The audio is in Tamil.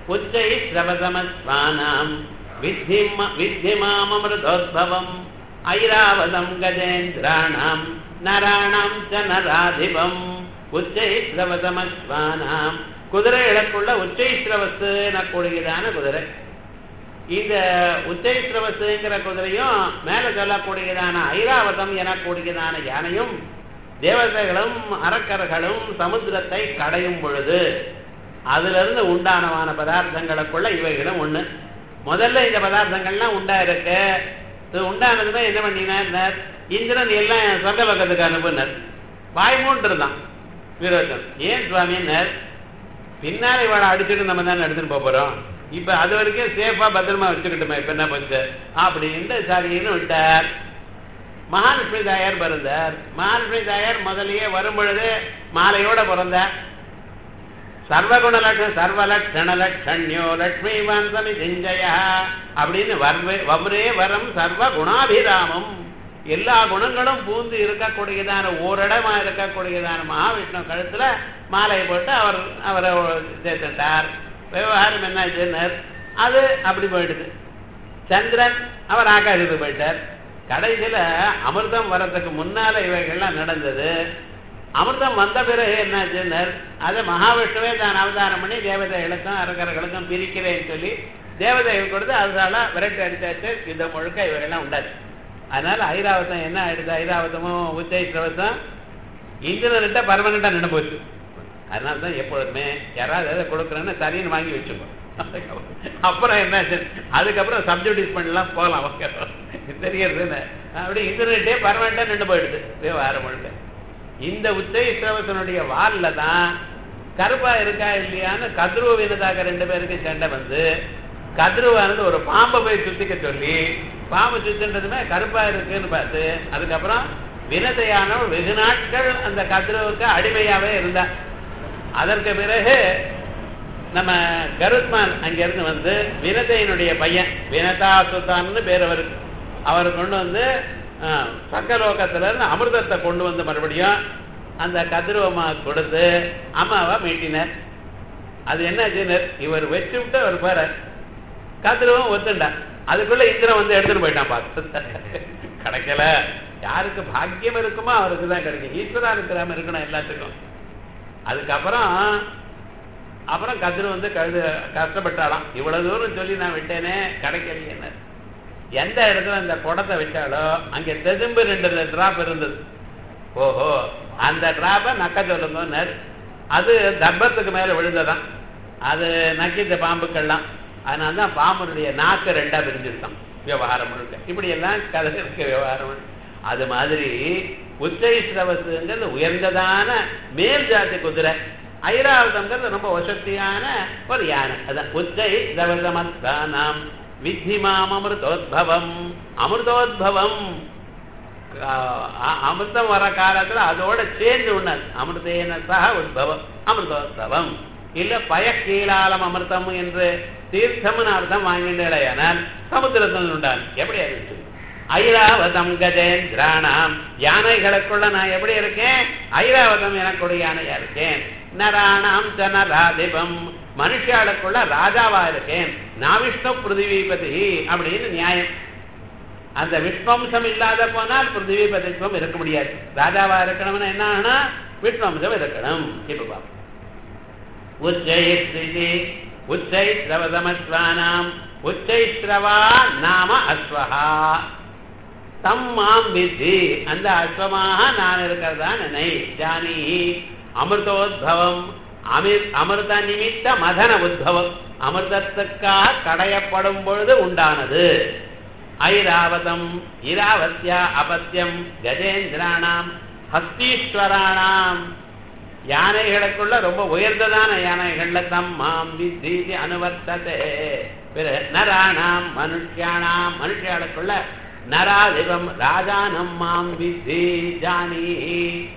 உச்சை ஸ்ரவசமஸ்வானாம் வித்திம் வித்திமாமமிருதோத்பவம் ஐராவதம் கஜேந்திராணாம் நராணாம் ச நராதிபம் உச்சை ஸ்ரவசமஸ்வானாம் குதிரை இழக்குள்ள உச்சை ஸ்ரவசு எனக்கூடியதான குதிரை இந்த உச்சைஸ்ரவசுங்கிற குதிரையும் மேல சொல்லக்கூடியதான ஐராவதம் எனக்கூடியதான யானையும் தேவதைகளும் அரக்கர்களும் சமுத்திரத்தை கடையும் பொழுது அதிலிருந்து உண்டானமான பதார்த்தங்களுக்குள்ள இவைகளும் ஒண்ணு முதல்ல இந்த பதார்த்தங்கள்லாம் உண்டா இருக்கு இது உண்டானதுமே என்ன பண்ணினார் இந்திரன் எல்லாம் சொந்த பக்கத்துக்கு அனுப்புனர் வாய்மூன்று இருந்தான் விரோதம் ஏன் சுவாமின்னார் பின்னால இவளை அடிச்சுட்டு நம்ம தானே எடுத்துட்டு போக போறோம் இப்ப அது வரைக்கும் சேஃபா பத்திரமா வச்சுக்கிட்டோமே இப்ப என்ன பஞ்சு அப்படின்னு சரின்னு விட்டார் மகாலட்சுமி தாயார் பிறந்தார் மகாலட்சுமி தாயார் முதலியே வரும் பொழுது மாலையோட பிறந்தார் சர்வகுண லட்சண சர்வலட்சண லட்சண்யோ லட்சுமி வந்தமி சிஞ்சயா அப்படின்னு வர்வே வம்ரே வரம் சர்வ குணாபிராமம் எல்லா குணங்களும் பூந்து இருக்கக்கூடியதான ஓரிடமா இருக்கக்கூடியதான மகாவிஷ்ணு கழுத்துல மாலையை போட்டு அவர் அவரை சேர்த்துட்டார் விவகாரம் என்ன அது அப்படி போயிடுது சந்திரன் அவர் ஆகாசத்துக்கு போயிட்டார் கடைசியில அமிர்தம் வர்றதுக்கு முன்னால இவைகள்லாம் நடந்தது அமிர்தம் வந்த பிறகு என்னாச்சுன்னு அதை மகாவிஷ்ணுவே தான் அவதாரம் பண்ணி தேவதைகளுக்கும் அரக்கர்களுக்கும் பிரிக்கிறேன்னு சொல்லி தேவதைகள் கொடுத்து அதனால விரட்டு அடிச்சாச்சு இந்த முழுக்க இவைகள்லாம் உண்டாச்சு அதனால ஐராவதம் என்ன ஆயிடுது ஐராவதமும் உச்சை சிரவசம் இன்ஜினியர்கிட்ட பர்மனண்டா நின்று போச்சு அதனால தான் எப்பொழுதுமே யாராவது எதை கொடுக்குறேன்னு சரின்னு வாங்கி வச்சுக்கோ அப்புறம் என்ன அதுக்கப்புறம் சப்ஜெக்டிஸ் பண்ணலாம் போகலாம் ஓகே தெரியறது அப்படி இன்டர்நெட்டே பர்மனண்டா நின்று போயிடுது விவகாரம் முழுக்க இந்த உச்சை சிரவசனுடைய வால்ல தான் கருப்பா இருக்கா இல்லையான்னு கதிரவ வினதாக ரெண்டு பேருக்கு சண்டை வந்து கதிரவானது ஒரு பாம்பை போய் சுத்திக்க சொல்லி பாம்பு சுத்தின்றதுமே கருப்பா இருக்குன்னு பார்த்து அதுக்கப்புறம் வினதையானவள் வெகு நாட்கள் அந்த கதிரவுக்கு அடிமையாவே இருந்தா அதற்கு பிறகு நம்ம கருத்மான் அங்கிருந்து வந்து வினதையினுடைய பையன் வினதா சுல்தான்னு பேர் அவருக்கு அவர் கொண்டு வந்து சக்கலோகத்துல இருந்து அமிர்தத்தை கொண்டு வந்து மறுபடியும் அந்த கதிரவமா கொடுத்து அம்மாவை மீட்டினார் அது என்ன இவர் வச்சு விட்டு அவர் பாரு கதிரவம் ஒத்துண்டா அதுக்குள்ள இந்திரன் வந்து எடுத்துட்டு போயிட்டான் பார்த்து கிடைக்கல யாருக்கு பாக்கியம் இருக்குமோ அவருக்கு தான் கிடைக்கும் ஈஸ்வரானுக்கிராம இருக்கணும் எல்லாத்துக்கும் அதுக்கப்புறம் அப்புறம் கதிர வந்து கழுது கஷ்டப்பட்டாலாம் இவ்வளவு தூரம் சொல்லி நான் விட்டேனே கிடைக்கலையே எந்த இடத்துல அந்த குடத்தை வச்சாலோ அங்க தெதும்பு ரெண்டு டிராப் இருந்தது ஓஹோ அந்த டிராப்பை நக்க சொல்லுங்க அது தர்ப்பத்துக்கு மேல விழுந்ததான் அது நக்கித்த பாம்புக்கள்லாம் அதனால தான் பாம்பனுடைய நாக்கு ரெண்டா பிரிஞ்சிருக்கான் விவகாரம் முழுக்க இப்படி எல்லாம் கதை இருக்க விவகாரம் அது மாதிரி உச்சை சிரவசுங்கிறது உயர்ந்ததான மேல் ஜாதி குதிரை ஐராவதம்ங்கிறது ரொம்ப வசதியான ஒரு யானை அதான் உச்சை சிரவசமஸ்தானாம் வித்திமாம் அமிர்தோத்பவம் அமிர்தோத்பவம் அமிர்தம் வர காலத்துல அதோட சேர்ந்து உண்ணது அமிர்தேன சக உத்பவம் அமிர்தோத்பவம் இல்ல பயக்கீழாலம் அமிர்தம் என்று தீர்த்தம்னு அர்த்தம் வாங்கினால் சமுத்திரத்தில் உண்டான் எப்படி இருந்துச்சு ஐராவதம் கஜேந்திராணாம் யானைகளுக்குள்ள நான் எப்படி இருக்கேன் ஐராவதம் எனக்குடைய யானையா இருக்கேன் நராணாம் நராதிபம் மனுஷாளுக்குள்ள ராஜாவா இருக்கேன் நான் விஷ்ணு பிருத்திவிபதி அப்படின்னு நியாயம் அந்த விஷ்வம்சம் இல்லாத போனால் பிருத்திவிபதித்துவம் இருக்க முடியாது ராஜாவா இருக்கணும்னு என்ன ஆனா விஷ்வம்சம் இருக்கணும் இப்ப பாப்போம் உச்சைஸ்ரிதி உச்சைஸ்ரவதமஸ்வானாம் உச்சைஸ்ரவா நாம அஸ்வஹா தம் மாம் வித்தி அந்த அஸ்வமாக நான் இருக்கிறதா நினை ஜானி அமிர்தோத்பவம் அமிர் அமிர்த நிமித்த மதன உத்பவம் அமிர்தத்துக்காக கடையப்படும் பொழுது உண்டானது ஐராவதம் இராவத்யா அபத்தியம் கஜேந்திராணாம் ஹஸ்தீஸ்வராணாம் யானைகளுக்குள்ள ரொம்ப உயர்ந்ததான யானைகள்ல தம் மாம் வித்தி அனுவர்த்ததே பிறகு நராணாம் மனுஷியானாம் மனுஷியாளுக்குள்ள நராதிபம் ராஜானம் மாம் வித்தி ஜானி